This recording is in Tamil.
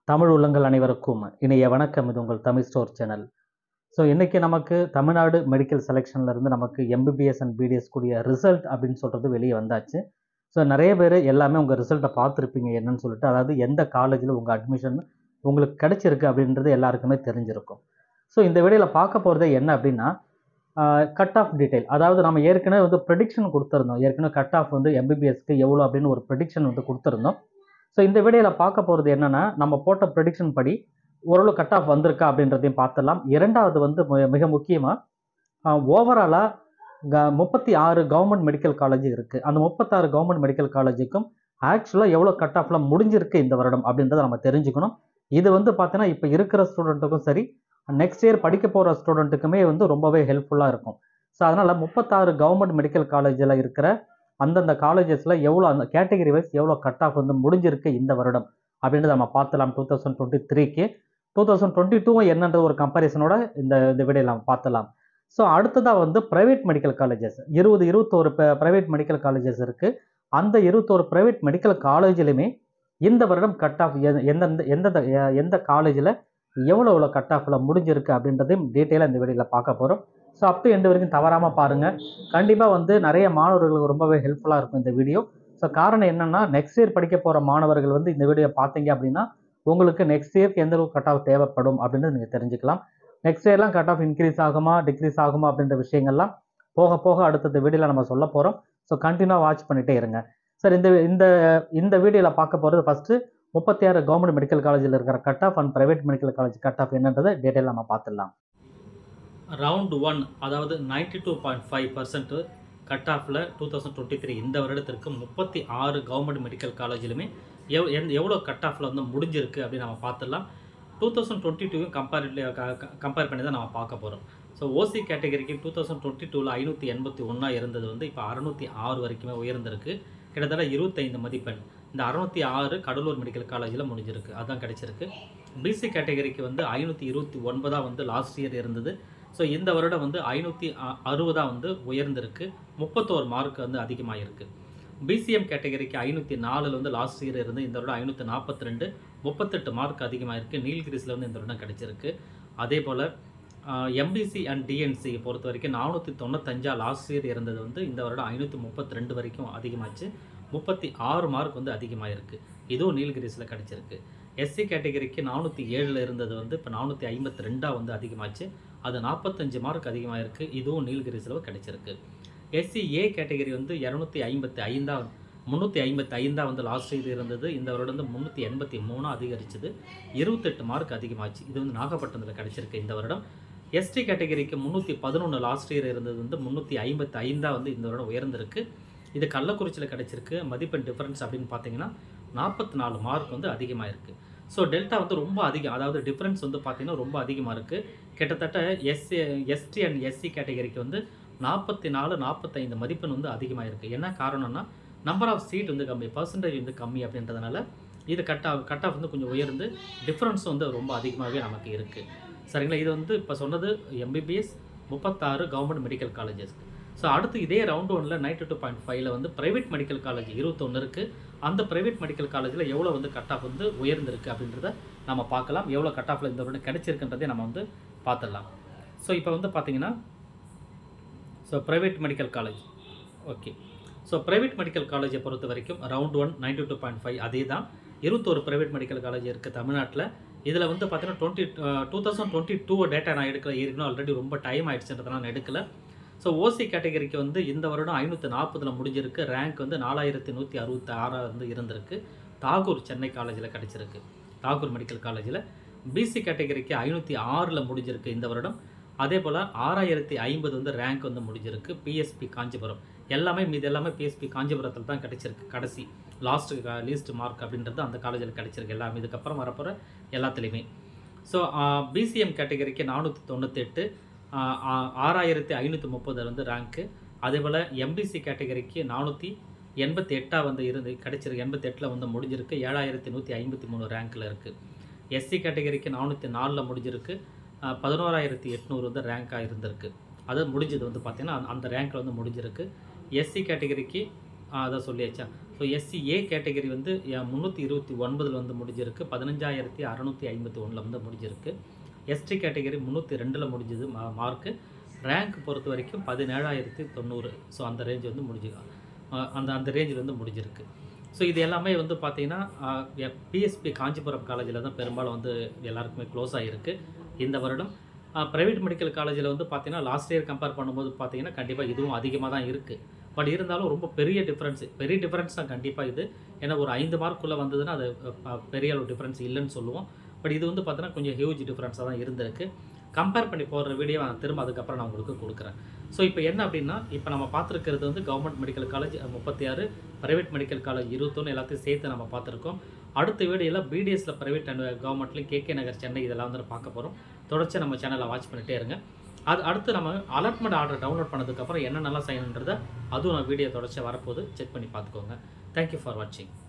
தமிழ் உள்ளங்கள் அனைவருக்கும் இனிய வணக்கம் இது உங்கள் தமிழ் ஸ்டோர் சேனல் ஸோ இன்றைக்கி நமக்கு தமிழ்நாடு மெடிக்கல் செலெக்ஷன்ல இருந்து நமக்கு எம்பிபிஎஸ் அண்ட் பிடிஎஸ் கூடிய ரிசல்ட் அப்படின்னு சொல்கிறது வெளியே வந்தாச்சு ஸோ நிறைய பேர் எல்லாமே உங்கள் ரிசல்ட்டை பார்த்துருப்பீங்க என்னன்னு சொல்லிட்டு அதாவது எந்த காலேஜில் உங்கள் அட்மிஷன் உங்களுக்கு கிடைச்சிருக்கு அப்படின்றது எல்லாருக்குமே தெரிஞ்சிருக்கும் ஸோ இந்த வீடியோவில் பார்க்க போகிறதே என்ன அப்படின்னா கட் ஆஃப் டீட்டெயில் அதாவது நம்ம ஏற்கனவே வந்து ப்ரெடிக்ஷன் கொடுத்துருந்தோம் ஏற்கனவே கட் ஆஃப் வந்து எம்பிபிஎஸ்க்கு எவ்வளோ அப்படின்னு ஒரு ப்ரெடிக்ஷன் வந்து கொடுத்துருந்தோம் ஸோ இந்த வீடியோவில் பார்க்க போகிறது என்னென்னா நம்ம போட்ட ப்ரெடிக்ஷன் படி ஓரளவு கட் ஆஃப் வந்திருக்கா அப்படின்றதையும் பார்த்துடலாம் இரண்டாவது வந்து மி- மிக முக்கியமாக ஓவராலாக க முப்பத்தி ஆறு கவர்மெண்ட் மெடிக்கல் காலேஜ் இருக்குது அந்த முப்பத்தாறு கவர்மெண்ட் மெடிக்கல் காலேஜுக்கும் ஆக்சுவலாக எவ்வளோ கட் ஆஃப்லாம் முடிஞ்சிருக்கு இந்த வருடம் அப்படின்றத நம்ம தெரிஞ்சுக்கணும் இது வந்து பார்த்தீங்கன்னா இப்போ இருக்கிற ஸ்டூடெண்ட்டுக்கும் சரி நெக்ஸ்ட் இயர் படிக்க போகிற ஸ்டூடெண்ட்டுக்குமே வந்து ரொம்பவே ஹெல்ப்ஃபுல்லாக இருக்கும் ஸோ அதனால் முப்பத்தாறு கவர்மெண்ட் மெடிக்கல் காலேஜில் இருக்கிற அந்தந்த காலேஜஸில் எவ்வளோ அந்த கேட்டகரி வைஸ் எவ்வளோ கட் ஆஃப் வந்து முடிஞ்சிருக்கு இந்த வருடம் அப்படின்றத நம்ம பார்த்துலாம் டூ தௌசண்ட் டுவெண்ட்டி த்ரீக்கு டூ தௌசண்ட் டுவெண்ட்டி டூவும் என்னன்ற ஒரு கம்பேரிசனோட இந்த இந்த வீடியோவில் நம்ம பார்த்துலாம் ஸோ அடுத்ததாக வந்து ப்ரைவேட் மெடிக்கல் காலேஜஸ் இருபது இருபத்தோரு ப்ரைவேட் மெடிக்கல் காலேஜஸ் இருக்குது அந்த இருபத்தோரு ப்ரைவேட் மெடிக்கல் காலேஜிலுமே இந்த வருடம் கட் ஆஃப் எந்தெந்த எந்தெந்த எ- எந்த காலேஜில் எவ்வளோ எவ்வளோ கட் ஆஃபில் முடிஞ்சிருக்கு அப்படின்றதையும் டீட்டெயிலாக இந்த வீடியோவில் பார்க்க போகிறோம் ஸோ அப் டு எண்டு வரைக்கும் தவறாமல் பாருங்கள் கண்டிப்பாக வந்து நிறைய மாணவர்களுக்கு ரொம்பவே ஹெல்ப்ஃபுல்லாக இருக்கும் இந்த வீடியோ ஸோ காரணம் என்னென்னா நெக்ஸ்ட் இயர் படிக்க போகிற மாணவர்கள் வந்து இந்த வீடியோ பார்த்தீங்க அப்படின்னா உங்களுக்கு நெக்ஸ்ட் இயர்க்கு எந்த அளவுக்கு கட் ஆஃப் தேவைப்படும் அப்படின்றது நீங்கள் தெரிஞ்சுக்கலாம் நெக்ஸ்ட் இயர்லாம் கட் ஆஃப் இன்க்ரீஸ் ஆகுமா டிக்ரீஸ் ஆகுமா அப்படின்ற விஷயங்கள்லாம் போக போக அடுத்தது வீடியோவில் நம்ம சொல்ல போகிறோம் ஸோ கண்டினியூவாக வாட்ச் பண்ணிகிட்டே இருங்க சார் இந்த இந்த இந்த வீடியோவில் பார்க்க போகிறது ஃபஸ்ட்டு முப்பத்தி ஆறு கவர்மெண்ட் மெடிக்கல் காலேஜில் இருக்கிற cut off and private medical college cut off என்னன்றதை டீட்டெயில் நம்ம பார்த்துடலாம் ரவுண்ட் ஒன் அதாவது ninety two point five percent cut ஆஃபில் டூ தௌசண்ட் டுவெண்ட்டி த்ரீ இந்த வருடத்திற்கு முப்பத்தி ஆறு கவர்மெண்ட் மெடிக்கல் காலேஜிலுமே எவ் எந்த எவ்வளோ கட் ஆஃபில் வந்து முடிஞ்சிருக்கு அப்படின்னு நம்ம பார்த்துடலாம் டூ தௌசண்ட் டுவெண்ட்டி டூவும் கம்பேர் கம்பேர் பண்ணி தான் நம்ம பார்க்க போகிறோம் ஸோ ஓசி கேட்டகரிக்கு டூ தௌசண்ட் டுவெண்ட்டி டூவில் ஐநூற்றி எண்பத்தி ஒன்றா இருந்தது வந்து இப்போ அறநூற்றி ஆறு வரைக்குமே உயர்ந்திருக்கு கிட்டத்தட்ட இருபத்தைந்து மதிப்பெண் இந்த அறநூற்றி ஆறு கடலூர் மெடிக்கல் காலேஜில் முடிஞ்சிருக்கு அதான் கிடைச்சிருக்கு பிசி கேட்டகரிக்கு வந்து ஐநூற்றி இருபத்தி ஒன்பதாக வந்து லாஸ்ட் இயர் இருந்தது ஸோ இந்த வருடம் வந்து ஐநூற்றி அறுபதாக வந்து உயர்ந்திருக்கு முப்பத்தோரு மார்க் வந்து அதிகமாகிருக்கு பிசிஎம் கேட்டகரிக்கு ஐநூற்றி நாலில் வந்து லாஸ்ட் இயர் இருந்து இந்த வருடம் ஐநூற்றி நாற்பத்தி ரெண்டு முப்பத்தெட்டு மார்க் அதிகமாகிருக்கு நீல்கிரிஸில் வந்து இந்த வருடம் கிடைச்சிருக்கு அதே போல் எம்பிசி அண்ட் டிஎன்சி பொறுத்த வரைக்கும் நானூற்றி தொண்ணூத்தஞ்சா லாஸ்ட் இயர் இருந்தது வந்து இந்த வருடம் ஐநூற்றி முப்பத்தி ரெண்டு வரைக்கும் அதிகமாச்சு முப்பத்தி ஆறு மார்க் வந்து அதிகமாகிருக்கு இதுவும் நீல்கிரிஸில் கிடைச்சிருக்கு எஸ்சி கேட்டகரிக்கு நானூற்றி ஏழில் இருந்தது வந்து இப்போ நானூற்றி ஐம்பத்தி ரெண்டாக வந்து அதிகமாச்சு அது நாற்பத்தஞ்சு மார்க் அதிகமாகிருக்கு இதுவும் நீல்கிரிஸில் கிடைச்சிருக்கு எஸ்சி ஏ கேட்டகரி வந்து இரநூத்தி ஐம்பத்தி ஐந்தா முந்நூற்றி ஐம்பத்தி ஐந்தா வந்து லாஸ்ட் இது இருந்தது இந்த வருடம் வந்து முந்நூற்றி எண்பத்தி மூணு அதிகரிச்சது இருபத்தெட்டு மார்க் அதிகமாச்சு இது வந்து நாகப்பட்டினத்தில் கிடைச்சிருக்கு இந்த வருடம் எஸ்டி கேட்டகரிக்கு முந்நூற்றி பதினொன்று லாஸ்ட் இயர் இருந்தது வந்து முந்நூற்றி ஐம்பத்தி ஐந்தா வந்து இந்த வருடம் உயர்ந்திருக்கு இது கள்ளக்குறிச்சியில் கிடைச்சிருக்கு மதிப்பெண் டிஃபரன்ஸ் அப்படின்னு பார்த்தீங்கன்னா நாற்பத்தி நாலு மார்க் வந்து அதிகமாக இருக்குது ஸோ டெல்டா வந்து ரொம்ப அதிகம் அதாவது டிஃப்ரென்ஸ் வந்து பார்த்தீங்கன்னா ரொம்ப அதிகமாக இருக்குது கிட்டத்தட்ட எஸ்சி எஸ்டி அண்ட் எஸ்சி கேட்டகரிக்கு வந்து நாற்பத்தி நாலு நாற்பத்தைந்து மதிப்பெண் வந்து அதிகமாக இருக்குது என்ன காரணம்னா நம்பர் ஆஃப் சீட் வந்து கம்மி பர்சன்டேஜ் வந்து கம்மி அப்படின்றதுனால இது கட் ஆஃப் கட் ஆஃப் வந்து கொஞ்சம் உயர்ந்து டிஃப்ரென்ஸ் வந்து ரொம்ப அதிகமாகவே நமக்கு இருக்குது சரிங்களா இது வந்து இப்போ சொன்னது எம்பிபிஎஸ் முப்பத்தாறு கவர்மெண்ட் மெடிக்கல் காலேஜஸ் ஸோ அடுத்து இதே ரவுண்ட் ஒன்ல நைன்டி டூ பாயிண்ட் ஃபைவ்ல வந்து பிரைவேட் மெடிக்கல் காலேஜ் இருபத்தொன்று இருக்குது அந்த பிரைவேட் மெடிக்கல் காலேஜில் எவ்வளோ வந்து கட் ஆஃப் வந்து உயர்ந்திருக்கு அப்படின்றத நம்ம பார்க்கலாம் எவ்வளோ கட் ஆஃபில் இந்த வருடம் கிடைச்சிருக்குன்றதை நம்ம வந்து பார்த்துடலாம் ஸோ இப்போ வந்து பார்த்தீங்கன்னா so private medical college okay so private medical காலேஜை பொறுத்த வரைக்கும் round one ninety two point five அதே தான் இருபத்தோரு ப்ரைவேட் மெடிக்கல் காலேஜ் இருக்குது தமிழ்நாட்டில் இதில் வந்து பார்த்தீங்கன்னா twenty two thousand twenty two data நான் எடுக்கல ஏற்கனவே ஆல்ரெடி ரொம்ப டைம் ஆயிடுச்சுன்றதுனால நான் எடுக்கல ஸோ ஓசி கேட்டகரிக்கு வந்து இந்த வருடம் ஐநூற்றி நாற்பதில் முடிஞ்சிருக்கு ரேங்க் வந்து நாலாயிரத்தி நூற்றி அறுபத்தி ஆறாக வந்து இருந்திருக்கு தாகூர் சென்னை காலேஜில் கிடச்சிருக்கு தாகூர் மெடிக்கல் காலேஜில் பிசி கேட்டகரிக்கு ஐநூற்றி ஆறில் முடிஞ்சிருக்கு இந்த வருடம் அதே போல் ஆறாயிரத்தி ஐம்பது வந்து ரேங்க் வந்து முடிஞ்சிருக்கு பிஎஸ்பி காஞ்சிபுரம் எல்லாமே மீது எல்லாமே பிஎஸ்பி காஞ்சிபுரத்தில் தான் கிடைச்சிருக்கு கடைசி லாஸ்ட் லீஸ்ட் மார்க் அப்படின்றது அந்த காலேஜில் கிடைச்சிருக்கு எல்லாமே இதுக்கப்புறம் வரப்போகிற எல்லாத்துலேயுமே ஸோ பிசிஎம் கேட்டகரிக்கு நானூற்றி தொண்ணூத்தெட்டு ஆறாயிரத்தி ஐநூற்றி முப்பது வந்து ரேங்க்கு அதே போல் எம்பிசி கேட்டகரிக்கு நானூற்றி எண்பத்தி எட்டாக வந்து இருந்து கிடைச்சிருக்கு எண்பத்தி எட்டில் வந்து முடிஞ்சிருக்கு ஏழாயிரத்தி நூற்றி ஐம்பத்தி மூணு ரேங்க்கில் இருக்குது எஸ்சி கேட்டகரிக்கு நானூற்றி நாலில் முடிஞ்சிருக்கு ஆஹ் பதினோராயிரத்தி எட்நூறு வந்து ரேங்காக இருந்திருக்கு அது முடிஞ்சது வந்து பார்த்திங்கன்னா அந்த- அந்த ரேங்க்கில் வந்து முடிஞ்சிருக்கு எஸ்சி கேட்டகரிக்கு அதை சொல்லியாச்சா so so SC A category வந்து முந்நூற்றி இருபத்தி ஒன்பதில் வந்து முடிஞ்சிருக்கு பதினஞ்சாயிரத்தி அறநூற்றி ஐம்பத்தி ஒன்றில் வந்து முடிஞ்சிருக்கு எஸ்டி கேட்டகரி முந்நூற்றி ரெண்டில் முடிஞ்சது மா மார்க்கு ரேங்க் பொறுத்த வரைக்கும் பதினேழாயிரத்தி தொண்ணூறு ஸோ அந்த ரேஞ்ச் வந்து முடிஞ்சு அஹ் அந்த அந்த ரேஞ்சில் வந்து முடிஞ்சிருக்கு ஸோ இது எல்லாமே வந்து பார்த்தீங்கன்னா பிஎஸ்பி காஞ்சிபுரம் காலேஜில் தான் பெரும்பாலும் வந்து எல்லாருக்குமே க்ளோஸ் ஆகிருக்கு இந்த வருடம் ப்ரைவேட் மெடிக்கல் காலேஜில் வந்து பார்த்தீங்கன்னா லாஸ்ட் இயர் கம்பேர் பண்ணும்போது பார்த்தீங்கன்னா கண்டிப்பாக இதுவும் அதிகமாக தான் இருக்குது பட் இருந்தாலும் ரொம்ப பெரிய டிஃப்ரென்ஸ் பெரிய டிஃப்ரென்ஸ் தான் கண்டிப்பாக இது ஏன்னா ஒரு ஐந்து மார்க்குள்ளே வந்ததுன்னா அது அஹ், பெரிய அளவு டிஃப்ரென்ஸ் இல்லைன்னு சொல்லுவோம் பட் இது வந்து பார்த்தீங்கன்னா கொஞ்சம் ஹியூஜ் டிஃப்ரென்ஸாக தான் இருந்திருக்கு கம்பேர் பண்ணி போடுற வீடியோ நான் திரும்ப அதுக்கப்புறம் நான் உங்களுக்கு கொடுக்குறேன் ஸோ இப்போ என்ன அப்படின்னா இப்போ நம்ம பார்த்துருக்கிறது வந்து கவர்மெண்ட் மெடிக்கல் காலேஜ் முப்பத்தி ஆறு ப்ரைவேட் மெடிக்கல் காலேஜ் இருபத்தொன்று எல்லாத்தையும் சேர்த்து நம்ம பார்த்துருக்கோம் அடுத்த வீடியோவில் பிடிஎஸில் ப்ரைவேட் அண்ட் கவர்மெண்ட்லையும் கேகே நகர் சென்னை இதெல்லாம் வந்து பார்க்க போகிறோம் தொடர்ச்சி நம்ம சேனலை வாட்ச் பண்ணிட்டே இருங்க அது அடுத்து நம்ம அலாட்மெண்ட் ஆர்டர் டவுன்லோட் பண்ணதுக்கப்புறம் என்னென்னலாம் செய்யணுன்றதை அதுவும் நான் வீடியோ தொடர்ச்சி வரப்போது செக் பண்ணி பார்த்துக்கோங்க தேங்க்யூ ஃபார் வாட்சிங்